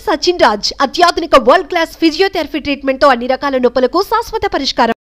Doctor Sachin Raj అత్యాధునిక world class physiotherapy treatment తో అన్ని రకాల నొప్పులకు శాశ్వత పరిష్కారం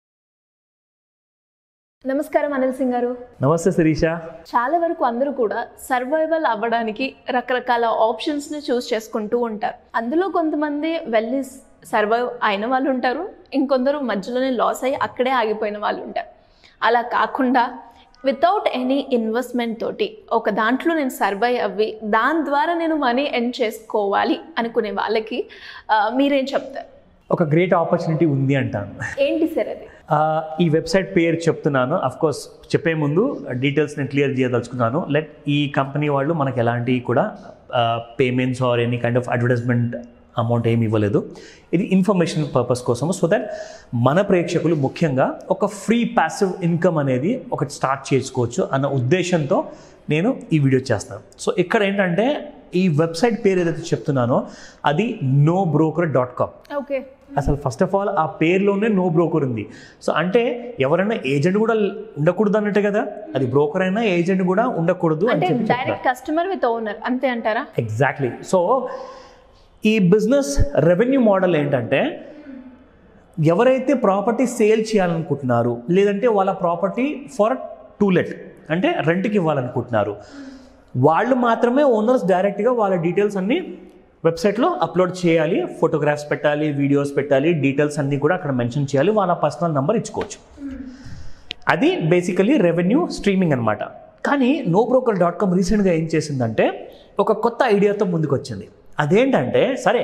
నమస్కారం అనిల్ సింగ్ గారు నమస్తే శిరీష చాలా వరకు అందరూ కూడా సర్వైవల్ అవ్వడానికి రకరకాల ఆప్షన్స్ని చూస్ చేసుకుంటూ ఉంటారు అందులో కొంతమంది వెళ్ళి సర్వైవ్ అయిన వాళ్ళు ఉంటారు ఇంకొందరు మధ్యలోనే లాస్ అయ్యి అక్కడే ఆగిపోయిన వాళ్ళు ఉంటారు అలా కాకుండా వితౌట్ ఎనీ ఇన్వెస్ట్మెంట్ తోటి ఒక దాంట్లో నేను సర్వైవ్ అవ్వి దాని ద్వారా నేను మనీ ఎర్న్ చేసుకోవాలి అనుకునే వాళ్ళకి ఆ, మీరేం చెప్తారు ఒక గ్రేట్ ఆపర్చునిటీ ఉంది అంటాను ఏంటి సార్ అది ఆ, ఈ వెబ్సైట్ పేరు చెప్తున్నాను అఫ్ కోర్స్ చెప్పే ముందు డీటెయిల్స్ నేను క్లియర్ చేయదలుచుకున్నాను లెట్ ఈ కంపెనీ వాళ్ళు మనకి ఎలాంటి కూడా payments or any kind of advertisement amount ఏమి ఇవ్వలేదు ఇది ఇన్ఫర్మేషన్ పర్పస్ కోసము సో దట్ మన ప్రేక్షకులు ముఖ్యంగా ఒక ఫ్రీ ప్యాసివ్ ఇన్కమ్ అనేది ఒకటి స్టార్ట్ చేసుకోవచ్చు అన్న ఉద్దేశంతో నేను ఈ వీడియో చేస్తాను సో ఇక్కడ ఏంటంటే ఈ వెబ్సైట్ పేరు ఏదైతే చెప్తున్నానో అది no broker dot com okay అసలు ఫస్ట్ ఆఫ్ ఆల్ ఆ పేరులోనే నో బ్రోకర్ ఉంది సో అంటే ఎవరైనా ఏజెంట్ కూడా ఉండకూడదు అన్నట్టే కదా అది బ్రోకర్ అయినా ఏజెంట్ కూడా ఉండకూడదు అని అంటే చెప్పి చెప్తారు డైరెక్ట్ కస్టమర్ విత్ ఓనర్ అంతే అంటారా ఎగ్జాక్ట్లీ సో ఈ బిజినెస్ రెవెన్యూ మోడల్ ఏంటంటే ఎవరైతే ప్రాపర్టీ సేల్ చేయాలనుకుంటున్నారు లేదంటే వాళ్ళ ప్రాపర్టీ ఫర్ టూ లెట్ అంటే రెంట్కి ఇవ్వాలనుకుంటున్నారు వాళ్ళు మాత్రమే ఓనర్స్ డైరెక్ట్గా వాళ్ళ డీటెయిల్స్ అన్నీ వెబ్సైట్లో అప్లోడ్ చేయాలి ఫోటోగ్రాఫ్స్ పెట్టాలి వీడియోస్ పెట్టాలి డీటెయిల్స్ అన్నీ కూడా అక్కడ మెన్షన్ చేయాలి వాళ్ళ పర్సనల్ నెంబర్ ఇచ్చుకోవచ్చు అది బేసికలీ రెవెన్యూ స్ట్రీమింగ్ అనమాట కానీ నో బ్రోకర్ డాట్ కామ్ రీసెంట్గా ఏం చేసిందంటే ఒక కొత్త ఐడియాతో ముందుకు వచ్చింది అదేంటంటే సరే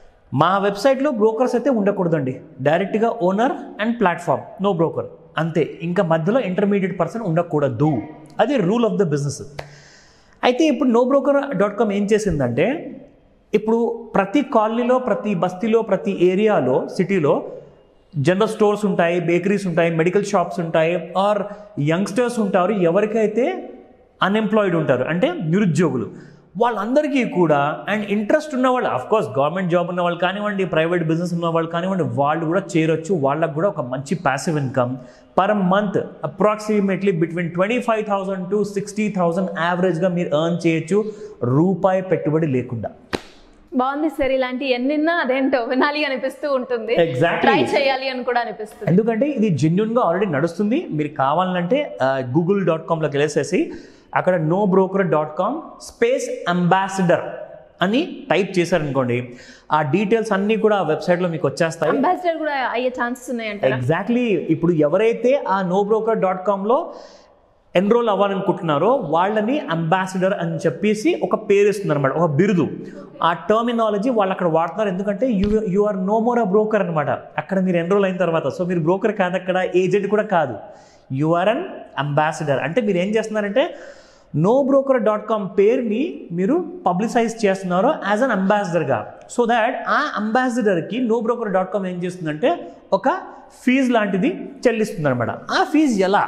మా వెబ్సైట్లో బ్రోకర్స్ అయితే ఉండకూడదండి డైరెక్ట్గా owner and platform no broker అంతే ఇంకా మధ్యలో ఇంటర్మీడియట్ పర్సన్ ఉండకూడదు అది రూల్ ఆఫ్ ద బిజినెస్ అయితే ఇప్పుడు నో బ్రోకర్ డాట్ కామ్ ఏం చేసిందంటే ఇప్పుడు ప్రతి కాలనీలో ప్రతి బస్తీలో ప్రతి ఏరియాలో సిటీలో జనరల్ స్టోర్స్ ఉంటాయి బేకరీస్ ఉంటాయి మెడికల్ షాప్స్ ఉంటాయి ఆర్ యంగ్స్టర్స్ ఉంటారు ఎవరికైతే అన్ఎంప్లాయిడ్ ఉంటారు అంటే నిరుద్యోగులు వాళ్ళందరికీ కూడా అండ్ ఇంట్రెస్ట్ ఉన్న వాళ్ళు కోర్స్ గవర్నమెంట్ జాబ్ ఉన్న వాళ్ళు కానివ్వండి ప్రైవేట్ బిజినెస్ ఉన్న వాళ్ళు కానివ్వండి వాళ్ళు కూడా చేరొచ్చు వాళ్ళకు కూడా ఒక మంచి passive income per month approximately between twenty five thousand to sixty thousand యావరేజ్గా మీరు ఎర్న్ చేయొచ్చు రూపాయి పెట్టుబడి లేకుండా బాగుంది సార్ ఇలాంటి ఎన్నిన్నా అదేంటో వినాలి అనిపిస్తూ ఉంటుంది Exactly. ట్రై చేయాలి అని కూడా అనిపిస్తుంది ఎందుకంటే ఇది జెన్యున్గా ఆల్రెడీ నడుస్తుంది మీరు కావాలంటే గూగుల్ డాట్ కామ్లోకి వెళ్ళేసేసి అక్కడ no broker dot com space ambassador అని టైప్ చేశారనుకోండి ఆ డీటెయిల్స్ అన్నీ కూడా ఆ వెబ్సైట్లో మీకు వచ్చేస్తాయి అంబాసిడర్ కూడా అయ్యే ఛాన్సెస్ ఉన్నాయంటారా ఎగ్జాక్ట్లీ ఇప్పుడు ఎవరైతే ఆ నో బ్రోకర్ డాట్ కామ్లో ఎన్రోల్ అవ్వాలనుకుంటున్నారో వాళ్ళని అంబాసిడర్ అని చెప్పేసి ఒక పేరు ఇస్తుంది అనమాట ఒక బిరుదు ఆ టర్మినాలజీ వాళ్ళు అక్కడ వాడుతున్నారు ఎందుకంటే you you are no more a broker అనమాట అక్కడ మీరు ఎన్రోల్ అయిన తర్వాత సో మీరు బ్రోకర్ కాదు అక్కడ ఏజెంట్ కూడా కాదు యు ఆర్ అన్ అంబాసిడర్ అంటే మీరు ఏం చేస్తున్నారంటే నో బ్రోకర్ డాట్ కామ్ పేరుని మీరు పబ్లిసైజ్ చేస్తున్నారు యాజ్ అన్ అంబాసిడర్గా సో దాట్ ఆ అంబాసిడర్కి నో బ్రోకర్ డాట్ కామ్ ఏం చేస్తుందంటే ఒక ఫీజు లాంటిది చెల్లిస్తుంది అనమాట ఆ ఫీజు ఎలా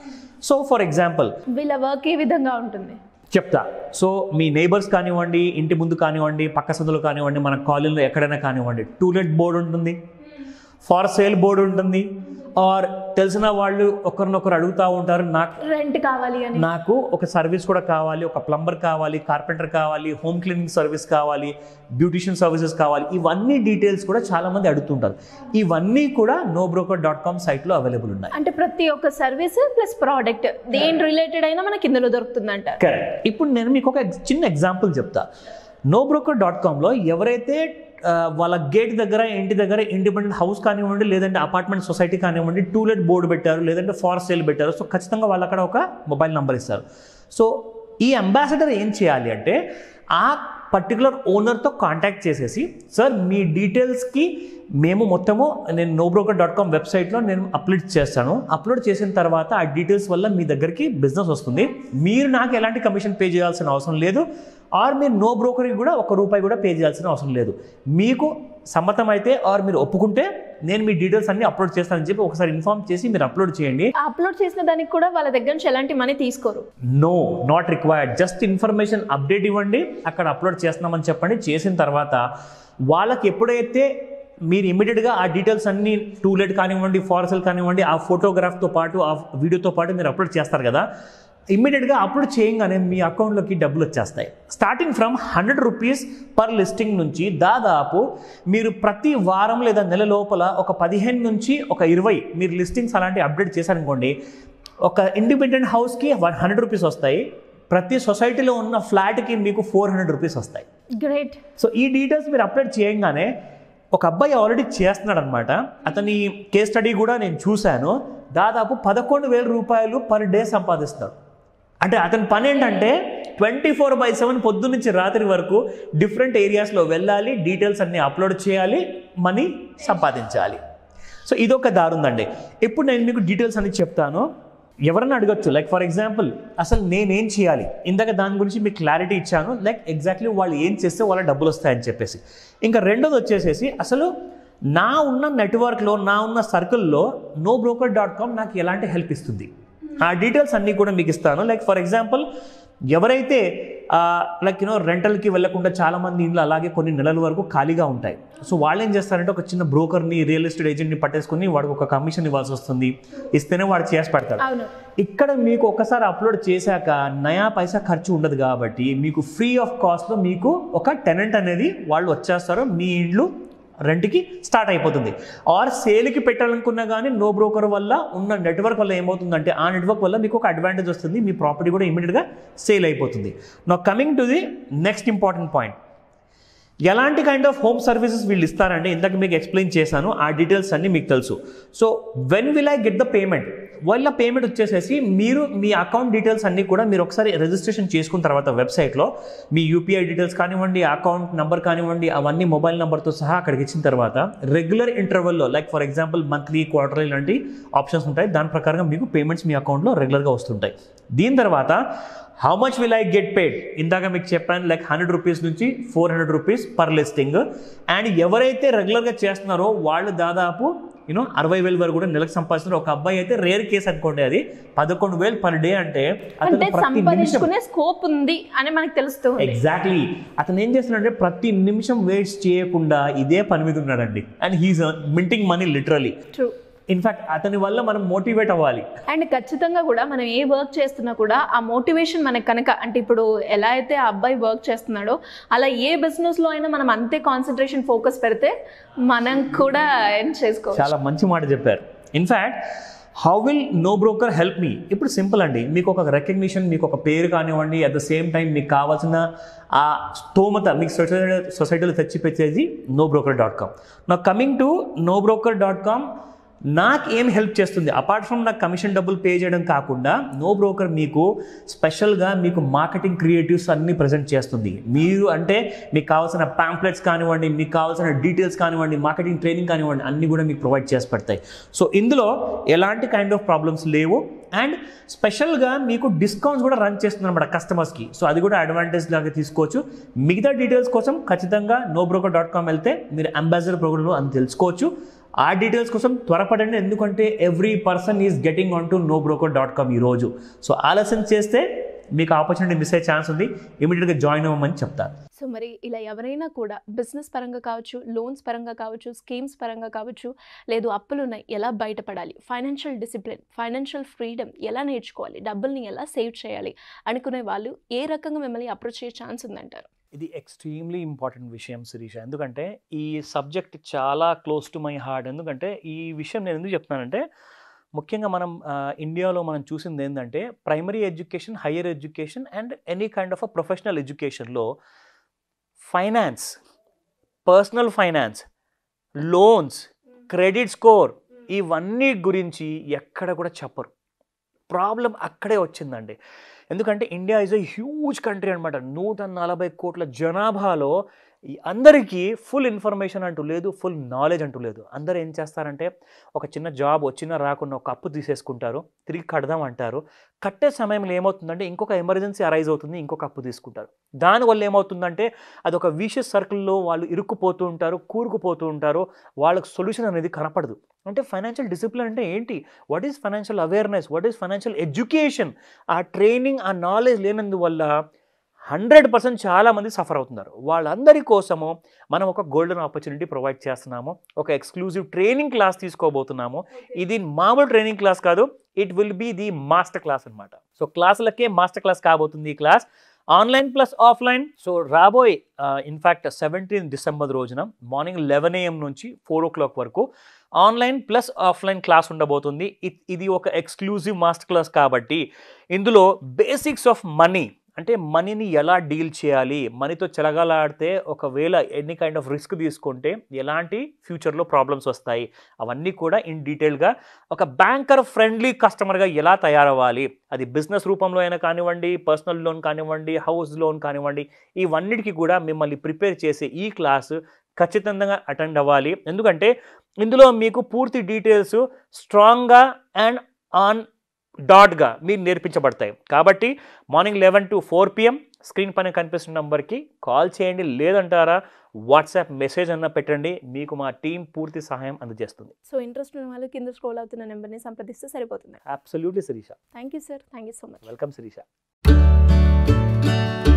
సో ఫర్ ఎగ్జాంపుల్ వీళ్ళ వర్క్ ఏ విధంగా ఉంటుంది చెప్తా సో మీ నైబర్స్ కానివ్వండి ఇంటి ముందు కానివ్వండి పక్క సందులు కానివ్వండి మన కాలనీలో ఎక్కడైనా కానివ్వండి టూలెట్ బోర్డు ఉంటుంది ఫార్ సేల్ బోర్డు ఉంటుంది ఆర్ తెలిసిన వాళ్ళు ఒకరినొకరు అడుగుతూ ఉంటారు నాకు రెంట్ కావాలి అని నాకు ఒక సర్వీస్ కూడా కావాలి ఒక ప్లంబర్ కావాలి కార్పెంటర్ కావాలి హోమ్ క్లీనింగ్ సర్వీస్ కావాలి బ్యూటిషియన్ సర్వీసెస్ కావాలి ఇవన్నీ డీటెయిల్స్ కూడా చాలా మంది అడుగుతుంటారు ఇవన్నీ కూడా నో బ్రోకర్ డాట్ కామ్ సైట్లో అవైలబుల్ ఉన్నాయి అంటే ప్రతి ఒక్క సర్వీస్ ప్లస్ ప్రోడక్ట్ దేని రిలేటెడ్ అయినా మనకి ఇందులో దొరుకుతుంది అంటారు కరెక్ట్ ఇప్పుడు నేను మీకు ఒక ex- చిన్న ఎగ్జాంపుల్ చెప్తా నో బ్రోకర్ డాట్ కామ్లో ఎవరైతే ఆ, వాళ్ళ గేట్ దగ్గర ఇంటి దగ్గర ఇండిపెండెంట్ హౌస్ కానివ్వండి లేదంటే అపార్ట్మెంట్ సొసైటీ కానివ్వండి టూలెట్ బోర్డు పెట్టారు లేదంటే ఫార్ సేల్ పెట్టారు సో ఖచ్చితంగా వాళ్ళు అక్కడ ఒక మొబైల్ నెంబర్ ఇస్తారు సో ఈ అంబాసిడర్ ఏం చేయాలి అంటే ఆ పర్టికులర్ ఓనర్తో కాంటాక్ట్ చేసేసి సార్ మీ డీటెయిల్స్కి మేము మొత్తము నేను నో బ్రోకర్ డాట్ కామ్ వెబ్సైట్లో నేను అప్లోడ్ చేస్తాను అప్లోడ్ చేసిన తర్వాత ఆ డీటెయిల్స్ వల్ల మీ దగ్గరికి బిజినెస్ వస్తుంది మీరు నాకు ఎలాంటి కమిషన్ పే చేయాల్సిన అవసరం లేదు ఆర్ మీరు నో బ్రోకర్కి కూడా ఒక రూపాయి కూడా పే చేయాల్సిన అవసరం లేదు మీకు సమ్మతం అయితే ఆర్ మీరు ఒప్పుకుంటే నేను మీ డీటెయిల్స్ అన్ని అప్లోడ్ చేస్తానని చెప్పి ఒకసారి ఇన్ఫార్మ్ చేసి మీరు అప్లోడ్ చేయండి అప్లోడ్ చేసిన దానికి కూడా వాళ్ళ దగ్గర నుంచి ఎలాంటి మనీ తీసుకోరు no not required just information update ఇవ్వండి అక్కడ అప్లోడ్ చేస్తున్నామని చెప్పండి చేసిన తర్వాత వాళ్ళకి ఎప్పుడైతే మీరు ఇమీడియట్గా ఆ డీటెయిల్స్ అన్ని టూలెట్ కానివ్వండి ఫార్సల్ కానివ్వండి ఆ ఫోటోగ్రాఫ్తో పాటు ఆ వీడియోతో పాటు మీరు అప్లోడ్ చేస్తారు కదా ఇమ్మీడియట్గా అప్లోడ్ చేయగానే మీ అకౌంట్లోకి డబ్బులు వచ్చేస్తాయి starting from hundred rupees per listing నుంచి దాదాపు మీరు ప్రతి వారం లేదా నెల లోపల ఒక పదిహేను నుంచి ఒక ఇరవై మీరు లిస్టింగ్స్ అలాంటివి అప్డేట్ చేశారనుకోండి ఒక ఇండిపెండెంట్ హౌస్కి వన్ హండ్రెడ్ రూపీస్ వస్తాయి ప్రతి సొసైటీలో ఉన్న ఫ్లాట్కి మీకు ఫోర్ హండ్రెడ్ రూపీస్ వస్తాయి గ్రేట్ సో ఈ డీటెయిల్స్ మీరు అప్డేట్ చేయగానే ఒక అబ్బాయి ఆల్రెడీ చేస్తున్నాడు అనమాట అతని కేస్ స్టడీ కూడా నేను చూశాను దాదాపు పదకొండు వేల రూపాయలు పర్ డే సంపాదిస్తాడు అంటే అతని పని ఏంటంటే ట్వంటీ ఫోర్ బై సెవెన్ పొద్దు నుంచి రాత్రి వరకు డిఫరెంట్ ఏరియాస్లో వెళ్ళాలి డీటెయిల్స్ అన్నీ అప్లోడ్ చేయాలి మనీ సంపాదించాలి సో ఇదొక దారి ఉందండి ఇప్పుడు నేను మీకు డీటెయిల్స్ అన్ని చెప్తాను ఎవరన్నా అడగచ్చు లైక్ ఫర్ ఎగ్జాంపుల్ అసలు నేనేం చేయాలి ఇందాక దాని గురించి మీకు క్లారిటీ ఇచ్చాను లైక్ ఎగ్జాక్ట్లీ వాళ్ళు ఏం చేస్తే వాళ్ళ డబ్బులు వస్తాయని చెప్పేసి ఇంకా రెండోది వచ్చేసేసి అసలు నా ఉన్న నెట్వర్క్లో నా ఉన్న సర్కిల్లో నో బ్రోకర్ డాట్ కామ్ నాకు ఎలాంటి హెల్ప్ ఇస్తుంది ఆ డీటెయిల్స్ అన్నీ కూడా మీకు ఇస్తాను లైక్ ఫర్ ఎగ్జాంపుల్ ఎవరైతే లైక్ యూనో రెంటల్కి వెళ్ళకుండా చాలామంది ఇంట్లో అలాగే కొన్ని నెలల వరకు ఖాళీగా ఉంటాయి సో వాళ్ళు ఏం చేస్తారంటే ఒక చిన్న బ్రోకర్ని రియల్ ఎస్టేట్ ఏజెంట్ని పట్టేసుకుని వాడికి ఒక కమిషన్ ఇవ్వాల్సి వస్తుంది ఇస్తేనే వాడు చేసి పెడతాడు అవును ఇక్కడ మీకు ఒకసారి అప్లోడ్ చేశాక నయా పైసా ఖర్చు ఉండదు కాబట్టి మీకు ఫ్రీ ఆఫ్ కాస్ట్లో మీకు ఒక టెనెంట్ అనేది వాళ్ళు వచ్చేస్తారు మీ ఇండ్లు రెంట్కి స్టార్ట్ అయిపోతుంది ఆర్ సేల్కి పెట్టాలనుకున్నా కానీ నో బ్రోకర్ వల్ల ఉన్న నెట్వర్క్ వల్ల ఏమవుతుందంటే ఆ నెట్వర్క్ వల్ల మీకు ఒక అడ్వాంటేజ్ వస్తుంది మీ ప్రాపర్టీ కూడా ఇమీడియట్గా సేల్ అయిపోతుంది నా coming to the next important point ఎలాంటి కైండ్ ఆఫ్ హోమ్ సర్వీసెస్ వీళ్ళు ఇస్తారంటే ఇందాక మీకు ఎక్స్ప్లెయిన్ చేశాను ఆ డీటెయిల్స్ అన్నీ మీకు తెలుసు so when will I get the payment వాళ్ళ పేమెంట్ వచ్చేసేసి మీరు మీ అకౌంట్ డీటెయిల్స్ అన్నీ కూడా మీరు ఒకసారి రిజిస్ట్రేషన్ చేసుకున్న తర్వాత వెబ్సైట్లో మీ యూపీఐ డీటెయిల్స్ కానివ్వండి అకౌంట్ నెంబర్ కానివ్వండి అవన్నీ మొబైల్ నెంబర్తో సహా అక్కడికి ఇచ్చిన తర్వాత రెగ్యులర్ ఇంటర్వెల్లో like for example monthly quarterly లాంటి ఆప్షన్స్ ఉంటాయి దాని ప్రకారంగా మీకు పేమెంట్స్ మీ అకౌంట్లో రెగ్యులర్గా వస్తుంటాయి దీని తర్వాత how much will I get paid ఇందాక మీకు చెప్పాను లైక్ హండ్రెడ్ రూపీస్ నుంచి four hundred rupees per listing and ఎవరైతే రెగ్యులర్గా చేస్తున్నారో వాళ్ళు దాదాపు యూనో అరవై వేలు వరకు కూడా నెలకు సంపాదిస్తున్నారు ఒక అబ్బాయి అయితే రేర్ కేసు అనుకోండి అది పదకొండు వేలు పర్ డే అంటే అతను అంటే ప్రతి నిమిషం సంపాదించుకునే స్కోప్ ఉంది అని మనకు తెలుస్తుంది ఎగ్జాక్ట్లీ అతను ఏం చేస్తున్నాడంటే ప్రతి నిమిషం వేస్ట్ చేయకుండా ఇదే పని మీద ఉన్నాడండి and he's minting money literally true in fact అతని వల్ల మనం మోటివేట్ అవ్వాలి అండ్ ఖచ్చితంగా కూడా మనం ఏ వర్క్ చేస్తున్నా కూడా ఆ మోటివేషన్ మనకు కనుక అంటే ఇప్పుడు ఎలా అయితే ఆ అబ్బాయి వర్క్ చేస్తున్నాడో అలా ఏ బిజినెస్లో అయినా మనం అంతే కాన్సన్ట్రేషన్ ఫోకస్ పెడితే మనం కూడా ఎర్న్ చేసుకోవచ్చు చాలా మంచి మాట చెప్పారు in fact how will no broker help me ఇప్పుడు సింపుల్ అండి మీకు ఒక రికగ్నిషన్ మీకు ఒక పేరు కానివ్వండి అట్ ద సేమ్ టైం మీకు కావాల్సిన ఆ స్తోమత మీకు సొసైటీ సొసైటీలో తెచ్చిపెట్టేది నో బ్రోకర్ డాట్ కామ్ నా coming to no broker dot com నాకు ఏం హెల్ప్ చేస్తుంది అపార్ట్ ఫ్రమ్ నాకు కమిషన్ డబ్బులు పే చేయడం కాకుండా నో బ్రోకర్ మీకు స్పెషల్గా మీకు మార్కెటింగ్ క్రియేటివ్స్ అన్ని ప్రజెంట్ చేస్తుంది మీరు అంటే మీకు కావాల్సిన ప్యాంప్లెట్స్ కానివ్వండి మీకు కావాల్సిన డీటెయిల్స్ కానివ్వండి మార్కెటింగ్ ట్రైనింగ్ కానివ్వండి అన్ని కూడా మీకు ప్రొవైడ్ చేసి పెడతాయి సో ఇందులో ఎలాంటి కైండ్ ఆఫ్ ప్రాబ్లమ్స్ లేవు అండ్ స్పెషల్గా మీకు డిస్కౌంట్స్ కూడా రన్ చేస్తుంది అనమాట కస్టమర్స్కి సో అది కూడా అడ్వాంటేజ్ లాగా తీసుకోవచ్చు మిగతా డీటెయిల్స్ కోసం ఖచ్చితంగా నో బ్రోకర్ డాట్ కామ్ వెళ్తే మీరు అంబాసిడర్ ప్రోగ్రామ్లో అని తెలుసుకోవచ్చు ఆ డీటెయిల్స్ కోసం త్వరపడండి ఎందుకంటే every person is getting on to no broker dot com ఈరోజు సో ఆలస్యం చేస్తే మీకు ఆపర్చునిటీ మిస్ అయ్యే ఛాన్స్ ఉంది ఇమీడియట్గా జాయిన్ అవ్వమని చెప్తాను సో మరి ఇలా ఎవరైనా కూడా బిజినెస్ పరంగా కావచ్చు లోన్స్ పరంగా కావచ్చు స్కీమ్స్ పరంగా కావచ్చు లేదు అప్పులు ఉన్నాయి ఎలా బయటపడాలి ఫైనాన్షియల్ డిసిప్లిన్ ఫైనాన్షియల్ ఫ్రీడమ్ ఎలా నేర్చుకోవాలి డబ్బుల్ని ఎలా సేవ్ చేయాలి అనుకునే వాళ్ళు ఏ రకంగా మిమ్మల్ని అప్రోచ్ అయ్యే ఛాన్స్ ఉందంటారు ఇది ఎక్స్ట్రీమ్లీ ఇంపార్టెంట్ విషయం శిరీష ఎందుకంటే ఈ సబ్జెక్ట్ చాలా క్లోజ్ టు మై హార్ట్ ఎందుకంటే ఈ విషయం నేను ఎందుకు చెప్తున్నానంటే ముఖ్యంగా మనం ఆ, ఇండియాలో మనం చూసింది ఏంటంటే primary education higher education and any kind of uh professional ఎడ్యుకేషన్లో finance personal finance loans credit score ఇవన్నీ గురించి ఎక్కడ కూడా చెప్పరు ప్రాబ్లం అక్కడే వచ్చిందండి ఎందుకంటే India is a huge country అనమాట నూట నలభై కోట్ల జనాభాలో ఈ అందరికీ ఫుల్ ఇన్ఫర్మేషన్ అంటూ లేదు ఫుల్ నాలెడ్జ్ అంటూ లేదు అందరూ ఏం చేస్తారంటే ఒక చిన్న జాబ్ వచ్చినా రాకుండా ఒక అప్పు తీసేసుకుంటారు తిరిగి కడదాం అంటారు కట్టే సమయంలో ఏమవుతుందంటే ఇంకొక ఎమర్జెన్సీ అరైజ్ అవుతుంది ఇంకొక అప్పు తీసుకుంటారు దానివల్ల ఏమవుతుందంటే అదొక విషస్ సర్కిల్లో వాళ్ళు ఇరుక్కుపోతూ ఉంటారు కూరుకుపోతూ ఉంటారు వాళ్ళకి సొల్యూషన్ అనేది కనపడదు అంటే ఫైనాన్షియల్ డిసిప్లిన్ అంటే ఏంటి what is financial awareness what is financial education ఆ ట్రైనింగ్ ఆ నాలెడ్జ్ లేనందువల్ల హండ్రెడ్ పర్సెంట్ చాలామంది సఫర్ అవుతున్నారు వాళ్ళందరి కోసము మనం ఒక గోల్డెన్ ఆపర్చునిటీ ప్రొవైడ్ చేస్తున్నాము ఒక ఎక్స్క్లూజివ్ ట్రైనింగ్ క్లాస్ తీసుకోబోతున్నాము ఇది మామూలు ట్రైనింగ్ క్లాస్ కాదు it will be the master class అనమాట సో క్లాసులకే మాస్టర్ క్లాస్ కాబోతుంది ఈ class online plus offline so రాబోయే ఇన్ఫ్యాక్ట్ సెవెంటీన్ డిసెంబర్ రోజున మార్నింగ్ లెవెన్ ఏఎం నుంచి ఫోర్ ఓ క్లాక్ వరకు ఆన్లైన్ ప్లస్ ఆఫ్లైన్ క్లాస్ ఉండబోతుంది ఇ- ఇది ఒక ఎక్స్క్లూజివ్ మాస్టర్ క్లాస్ కాబట్టి ఇందులో బేసిక్స్ ఆఫ్ మనీ అంటే మనీని ఎలా డీల్ చేయాలి మనీతో చెలగాలాడితే ఒకవేళ ఎన్ని కైండ్ ఆఫ్ రిస్క్ తీసుకుంటే ఎలాంటి ఫ్యూచర్లో ప్రాబ్లమ్స్ వస్తాయి అవన్నీ కూడా ఇన్ డీటెయిల్గా ఒక బ్యాంకర్ ఫ్రెండ్లీ కస్టమర్గా ఎలా తయారవ్వాలి అది బిజినెస్ రూపంలో అయినా కానివ్వండి పర్సనల్ లోన్ కానివ్వండి హౌస్ లోన్ కానివ్వండి ఇవన్నిటికీ కూడా మిమ్మల్ని ప్రిపేర్ చేసే ఈ క్లాస్ ఖచ్చితంగా అటెండ్ అవ్వాలి ఎందుకంటే ఇందులో మీకు పూర్తి డీటెయిల్స్ స్ట్రాంగ్గా అండ్ ఆన్ డాట్గా మీరు నేర్పించబడతాయి కాబట్టి morning eleven to four PM screen పైన కనిపిస్తున్న నెంబర్కి కాల్ చేయండి లేదంటారా వాట్సాప్ మెసేజ్ అన్న పెట్టండి మీకు మా టీం పూర్తి సహాయం అందజేస్తుంది సో ఇంట్రెస్ట్ ఉన్న వాళ్ళు కింద స్క్రోల్ అవుతున్న నెంబర్ని సంప్రదిస్తే సరిపోతుంది absolutely Shirisha thank you sir thank you so much welcome Sirisha